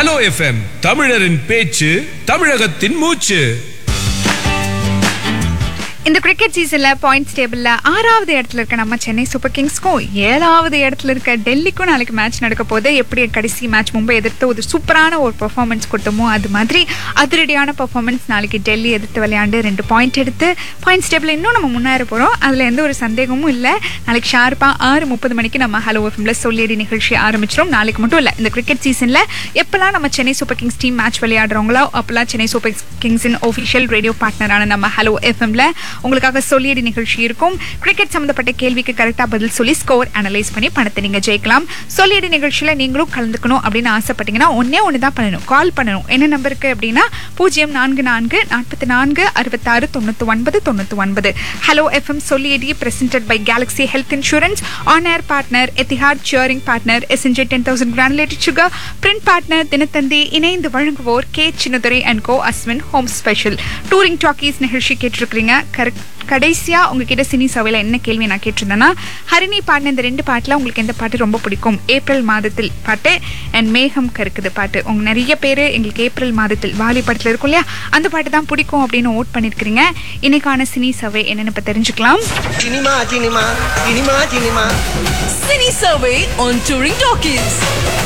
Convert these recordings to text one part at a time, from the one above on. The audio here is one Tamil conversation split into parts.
ஹலோ எஃப்எம் தமிழரின் பேச்சு தமிழகத்தின் மூச்சு இந்த கிரிக்கெட் சீசன்ல பாயிண்ட்ஸ் டேபிள்ல ஆறாவது இடத்துல இருக்க நம்ம சென்னை சூப்பர் கிங்ஸ்க்கும் ஏழாவது இடத்துல இருக்க டெல்லிக்கும் நாளைக்கு மேட்ச் நடக்க போது எப்படி கடைசி மேட்ச் மும்பை எதிர்த்து ஒரு சூப்பரான ஒரு பெர்ஃபார்மன்ஸ் கொடுத்தோமோ அது மாதிரி அதிரடியான பெர்ஃபார்மன்ஸ் நாளைக்கு டெல்லி எதிர்த்து விளையாண்டு ரெண்டு பாயிண்ட் எடுத்து பாயிண்ட்ஸ் டேபிள் இன்னும் நம்ம முன்னேற போறோம் அதுல எந்த ஒரு சந்தேகமும் இல்லை நாளைக்கு ஷார்ப்பா ஆறு முப்பது மணிக்கு நம்ம ஹலோ எஃப்எம்ல சொல்லியடி நிகழ்ச்சி ஆரம்பிச்சிடும் நாளைக்கு மட்டும் இல்லை இந்த கிரிக்கெட் சீசன்ல எப்பெல்லாம் நம்ம Chennai super kings team match விளையாடுறவங்களோ அப்பெல்லாம் சென்னை சூப்பர் கிங்ஸின் ஒஃபிஷியல் ரேடியோ பார்ட்னரான நம்ம ஹலோ எஃப்எம்ல உங்களுக்காக சொல்லியடி நிகழ்ச்சி இருக்கும் கிரிக்கெட் சம்பந்தப்பட்ட கேள்விக்கு கரெக்டாக பதில் சொல்லி ஸ்கோர் அனலைஸ் பண்ணி பணத்தை நீங்க ஜெயிக்கலாம் சொல்லியடி நிகழ்ச்சியில நீங்களும் கலந்துக்கணும் அப்படின்னு ஆசைப்பட்டீங்கன்னா ஒன்னே ஒன்று தான் பண்ணணும் கால் பண்ணணும் என்ன நம்பருக்கு அப்படின்னா பூஜ்ஜியம் நான்கு நான்கு நாற்பத்தி நான்கு அறுபத்தாறு தொண்ணூற்றி ஒன்பது தொண்ணூற்றி ஒன்பது ஹலோ எஃப்எம் சொல்லியடி presented by Galaxy health insurance on air partner Etihad cheering partner SNJ ten thousand granulated sugar print partner Dinathanthi இணைந்து வழங்குவோர் K Chinnadurai and co Ashwin home special touring talkies நிகழ்ச்சி கேட்டிருக்கிறீங்க கரெக்ட் கடைசியா உங்ககிட்ட சினி சபையில என்ன கேள்வி நான் கேட்டிருந்தேன்னா ஹரிணி பாடின இந்த ரெண்டு பாட்டுல உங்களுக்கு எந்த பாட்டு ரொம்ப பிடிக்கும் ஏப்ரல் மாதத்தில் பாட்டு அண்ட் மேகம் கருக்குது பாட்டு உங்க நிறைய பேர் எங்களுக்கு ஏப்ரல் மாதத்தில் வாலி படத்துல இருக்கும் இல்லையா அந்த பாட்டு தான் பிடிக்கும் அப்படின்னு ஓட் பண்ணிருக்கிறீங்க இன்னைக்கான சினி சபை என்னன்னு இப்ப தெரிஞ்சுக்கலாம் cinema cinema cinema cinema Cine Survey on Touring Talkies.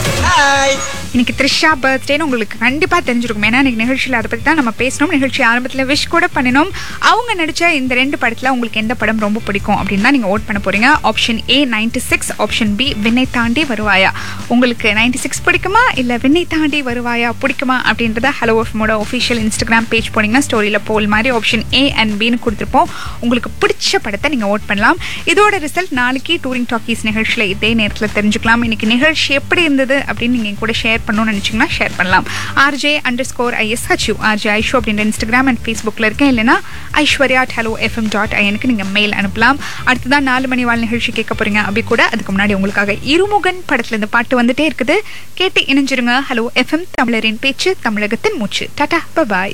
Hi இன்னைக்கு த்ரிஷா பர்த்டேன்னு உங்களுக்கு கண்டிப்பா தெரிஞ்சிருக்கும் ஏன்னா இன்னைக்கு நிகழ்ச்சியில் அதை பத்தி தான் நம்ம பேசணும் நிகழ்ச்சி ஆரம்பத்தில் விஷ் கூட பண்ணினோம் அவங்க நடிச்ச இந்த ரெண்டு படத்துல உங்களுக்கு எந்த படம் ரொம்ப பிடிக்கும் அப்படின்னு தான் நீங்க ஓட் பண்ண போறீங்க option A ninety six option B Vinnai Thaandi வருவாயா உங்களுக்கு நைன்டி சிக்ஸ் பிடிக்குமா இல்ல விண்ணை தாண்டி வருவாயா பிடிக்குமா அப்படின்றத ஹலோ எஃப்மோட ஒஃபிஷியல் இன்ஸ்டாகிராம் பேஜ் போனீங்கன்னா ஸ்டோரியில போல் மாதிரி ஆப்ஷன் ஏ அண்ட் பின்னு கொடுத்துருப்போம் உங்களுக்கு பிடிச்ச படத்தை நீங்க ஓட் பண்ணலாம் இதோட ரிசல்ட் நாளைக்கு டூரிங் டாக்கீஸ் நிகழ்ச்சியில் இதே நேரத்தில் தெரிஞ்சுக்கலாம் இன்னைக்கு நிகழ்ச்சி எப்படி இருந்தது அப்படின்னு நீங்க என் கூட ஷேர் பண்ணணும்னு நினைச்சீங்கன்னா ஷேர் பண்ணலாம் RJ underscore IS HU RJ Aishu அப்படின்ற இன்ஸ்டாகிராம் அண்ட் ஃபேஸ்புக்கில் இருக்கேன் இல்லைனா ஐஸ்வர்யா ஹலோ எஃப்எம் டாட் ஐஎனுக்கு நீங்கள் மெயில் அனுப்பலாம் அடுத்ததான் நாலு மணி வாழ் நிகழ்ச்சி கேட்க போறீங்க அப்படி கூட அதுக்கு முன்னாடி உங்களுக்காக இருமுகன் படத்துல இந்த பாட்டு வந்துட்டே இருக்குது கேட்டு இணைஞ்சிருங்க ஹலோ எஃப்எம் தமிழரின் பேச்சு தமிழகத்தின் மூச்சு tata bye bye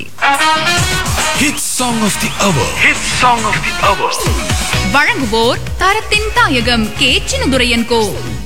Hit song of the hour. Hit song of the hour. வழங்குவோர் தரத்தின் தாயகம் கே சின்னதுரையன் கோ